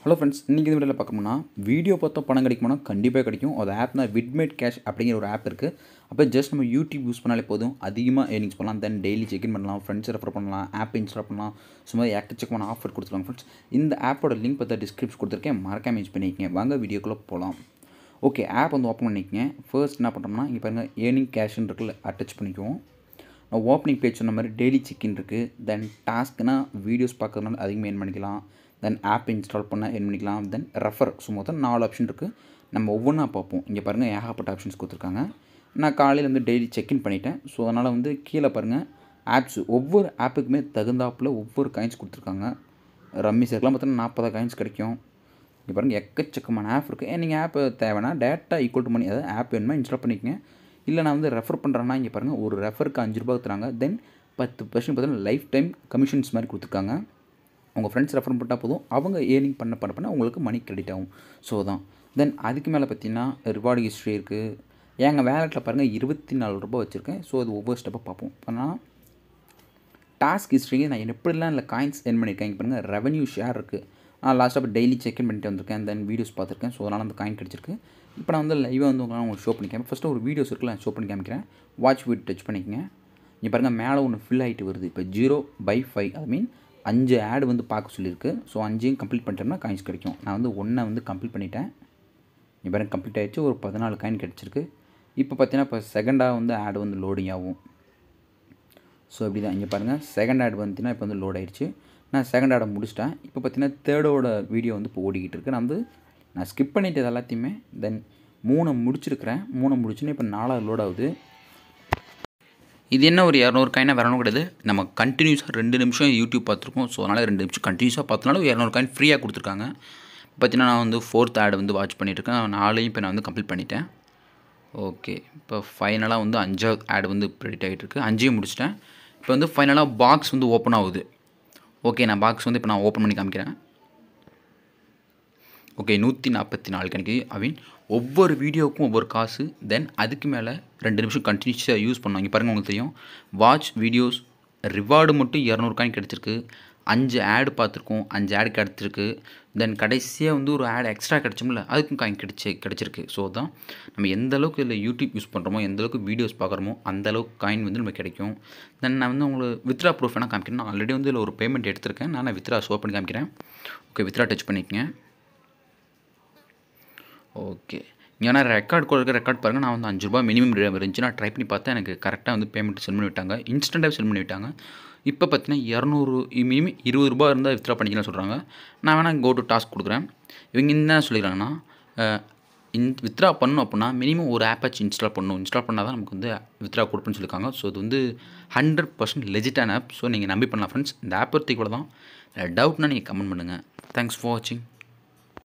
hello friends இன்றைக்கி இந்த வீடியோவில் பார்க்கணும்னா வீடியோ பார்த்தா பணம் கிடைக்குமானா கண்டிப்பாக கிடைக்கும் அது ஆப்னா விட்மேட் கேஷ் அப்படிங்கிற ஒரு ஆப் இருக்குது அப்போ ஜஸ்ட் நம்ம யூடியூப் யூஸ் பண்ணாலே போதும் அதிகமாக ஏர்னிங்ஸ் பண்ணலாம் தென் டெய்லி செக்இன் பண்ணலாம் ஃப்ரெண்ட்ஸ் ரெஃபர் பண்ணலாம் ஆப் இன்ஸ்டால் பண்ணலாம் சும்மா எக்கச்சக்கமான ஆஃபர் கொடுத்துருக்காங்க ஃப்ரெண்ட்ஸ் இந்த ஆப்போட லிங்க் பார்த்தா டிஸ்கிரிப்ஷன் கொடுத்துருக்கேன் மறக்காம யூஸ் பண்ணிக்கங்க வாங்க வீடியோக்குள்ளே போகலாம் ஓகே ஆப் வந்து ஓப்பன் பண்ணிக்கங்க ஃபர்ஸ்ட் என்ன பண்ணுறோம்னா இங்கே பாருங்கள் ஏர்னிங் கேஷ்னு இருக்குல்ல அட்டாச் பண்ணிக்குவோம் ஓப்பனிங் பேஜ் சொன்ன மாதிரி டெய்லி செக்இன் இருக்குது தென் டாஸ்க்னா வீடியோஸ் பார்க்கறதுனால அதிகமாக ஏர்ன் பண்ணிக்கலாம் தென் ஆப் இன்ஸ்டால் பண்ண ஏர்ன் பண்ணிக்கலாம் தென் ரெஃபர் ஸோ மொத்தம் நாலு ஆப்ஷன் இருக்குது நம்ம ஒவ்வொன்றா பார்ப்போம் இங்கே பாருங்கள் ஏகப்பட்ட ஆப்ஷன்ஸ் கொடுத்துருக்காங்க நான் காலையில் வந்து டெய்லி செக்இன் பண்ணிட்டேன் ஸோ அதனால் வந்து கீழே பாருங்கள் ஆப்ஸ் ஒவ்வொரு ஆப்புக்குமே தகுந்தாப்பில் ஒவ்வொரு காயின்ஸ் கொடுத்துருக்காங்க ரம்மி சேர்க்கலாம் பார்த்தீங்கன்னா நாற்பது காயின்ஸ் கிடைக்கும் இங்கே பாருங்கள் எக்கச்சக்கமான ஆப் இருக்குது நீங்கள் ஆப் தேவைன்னா டேட்டா ஈக்குவல் டு மணி அதாவது ஆப் வேணுமா இன்ஸ்டால் பண்ணிக்கங்க இல்லை நான் வந்து ரெஃபர் பண்ணுறேன்னா இங்கே பாருங்கள் ஒரு ரெஃபருக்கு அஞ்சு ரூபா தராங்க தென் பத்து பர்சன்ட் பார்த்தீங்கன்னா லைஃப் டைம் கமிஷன்ஸ் மாதிரி கொடுத்துருக்காங்க உங்கள் ஃப்ரெண்ட்ஸ் ரெஃபர் பண்ணால் போதும் அவங்க ஏர்னிங் பண்ண பண்ண பண்ண உங்களுக்கு மணி கிரெடிட் ஆகும் ஸோ தான் தென் அதுக்கு மேலே பார்த்தீங்கன்னா ரிவார்டு ஹிஸ்ட்ரி இருக்குது எங்கள் வேலெட்டில் பாருங்கள் இருபத்தி நாலு ரூபாய் வச்சுருக்கேன் ஸோ அது ஒவ்வொரு ஸ்டெப்பாக பார்ப்போம் ஆனால் டாஸ்க் ஹிஸ்ட்ரிக்கு நான் எப்படிலாம் இல்லை காயின்ஸ் எர்ன் பண்ணியிருக்கேன் இங்கே பாருங்கள் ரெவன்யூ ஷேர் இருக்குது நான் லாஸ்ட்டாக டெய்லி செக்இன் பண்ணிட்டு வந்திருக்கேன் தென் வீடியோஸ் பார்த்துருக்கேன் ஸோ அதனால் அந்த காயின் கிடச்சிருக்கு இப்போ நான் வந்து லைவாக வந்து உங்களால் உங்களுக்கு ஷோ பண்ணிக்கிறேன் ஃபஸ்ட்டு ஒரு வீடியோஸ் இருக்குல்ல ஷோ பண்ணி காமிக்கிறேன் வாட்ச் வீட் டச் பண்ணிக்கங்க இங்கே பாருங்கள் மேலே ஒன்று ஃபில் ஆகிட்டு வருது இப்போ zero by five I mean அஞ்சு ஆடு வந்து பார்க்க சொல்லியிருக்கு ஸோ அஞ்சையும் கம்ப்ளீட் பண்ணிட்டோம்னா காயின்ஸ் கிடைக்கும் நான் வந்து ஒன்றை வந்து கம்ப்ளீட் பண்ணிட்டேன் இங்கே பாருங்கள் கம்ப்ளீட் ஆகிடுச்சு ஒரு பதினாலு காயின் கிடச்சிருக்கு இப்போ பார்த்தீங்கன்னா இப்போ செகண்டாக வந்து ஆடு வந்து லோடிங் ஆகும் ஸோ இப்படி தான் இங்கே பாருங்கள் செகண்ட் ஆட் வந்துச்சுன்னா இப்போ வந்து லோட் ஆயிடுச்சு நான் செகண்ட் ஆடை முடிச்சிட்டேன் இப்போ பார்த்தீங்கன்னா தேர்டோட வீடியோ வந்து இப்போ ஓடிக்கிட்டு இருக்கு நான் வந்து நான் ஸ்கிப் பண்ணிட்டது எல்லாத்தையுமே தென் மூணை முடிச்சிருக்கிறேன் மூணை முடிச்சுன்னு இப்போ நாலாவது லோட் ஆகுது இது என்ன ஒரு இரநூறு காயினாக வரணும் கிடையாது நம்ம கண்டினியூஸாக ரெண்டு நிமிஷம் யூடியூப் பார்த்துருக்கோம் ஸோ அதனால் ரெண்டு நிமிஷம் கண்டினியூஸாக பார்த்தனால இரநூறு காயின் ஃப்ரீயாக கொடுத்துருக்காங்க பார்த்தீங்கன்னா நான் வந்து ஃபோர்த் ஆட் வந்து வாட்ச் பண்ணிட்டுருக்கேன் நாளையும் இப்போ நான் வந்து கம்ப்ளீட் பண்ணிட்டேன் ஓகே இப்போ ஃபைனலாக வந்து அஞ்சாவது ஆட் வந்து ப்ரெடிட் ஆகிட்டு இருக்கு அஞ்சையும் முடிச்சிட்டேன் இப்போ வந்து ஃபைனலாக பாக்ஸ் வந்து ஓப்பன் ஆகுது ஓகே நான் பாக்ஸ் வந்து இப்போ நான் ஓப்பன் பண்ணி காமிக்கிறேன் ஓகே நூற்றி நாற்பத்தி நாலு கணக்கு ஐ மீன் ஒவ்வொரு வீடியோவுக்கும் ஒவ்வொரு காசு தென் அதுக்கு மேலே ரெண்டு நிமிஷம் கண்டினியூஸாக யூஸ் பண்ணுவாங்க இங்கே பாருங்கள் உங்களுக்கு தெரியும் வாட்ச் வீடியோஸ் ரிவார்டு மட்டும் இரநூறு காயின் கிடச்சிருக்கு அஞ்சு ஆடு பார்த்துருக்கோம் அஞ்சு ஆடு கிடச்சிருக்கு தென் கடைசியாக வந்து ஒரு ஆட் எக்ஸ்ட்ரா கிடச்சோம்ல அதுக்கும் காயின் கிடச்சி கிடச்சிருக்கு ஸோ தான் நம்ம எந்த அளவுக்கு இதில் யூடியூப் யூஸ் பண்ணுறோமோ எந்த அளவுக்கு வீடியோஸ் பார்க்குறோமோ அந்த அளவுக்கு காயின் வந்து நமக்கு கிடைக்கும் தென் நான் வந்து உங்களுக்கு வித்ரா ப்ரூஃப் வேணால் காமிக்கிறேன் நான் ஆல்ரெடி வந்து இதில் ஒரு பேமெண்ட் எடுத்திருக்கேன் நான் வித்ரா ஷோ பண்ணி காமிக்கிறேன் ஓகே வித்ரா டச் பண்ணிக்கங்க ஓகே இங்கே நான் ரெக்கார்ட் கொடுக்குற ரெக்கார்ட் பாருங்கள் நான் வந்து அஞ்சு ரூபா மினிமம் இருந்துச்சு நான் ட்ரை பண்ணி பார்த்தேன் எனக்கு கரெக்டாக வந்து பேமெண்ட் சென்ட் பண்ணி விட்டாங்க இன்ஸ்டண்ட்டாக சென்ட் பண்ணி விட்டாங்க இப்போ பார்த்தீங்கன்னா இரநூறு மினிமம் இருபது ரூபா இருந்தால் வித்ரா பண்ணிக்கலாம் சொல்கிறாங்க நான் வேணால் கோ டு டாஸ்க் கொடுக்குறேன் இவங்க என்ன சொல்லிக்கிறாங்கன்னா இன் வித்ரா பண்ணணும் அப்படின்னா மினிமம் ஒரு ஆப் ஆச்சு இன்ஸ்டால் பண்ணணும் இன்ஸ்டால் பண்ணால் தான் நமக்கு வந்து வித்ரா கொடுப்பேன்னு சொல்லியிருக்காங்க ஸோ இது வந்து ஹண்ட்ரட் பர்சன்ட் லெஜிட்டான ஆப் ஸோ நீங்கள் நம்பி பண்ணலாம் ஃப்ரெண்ட்ஸ் இந்த ஆப் பற்றி கூட தான் டவுட்னா நீங்கள் கமெண்ட் பண்ணுங்கள் தேங்க்ஸ் ஃபார் வாட்சிங்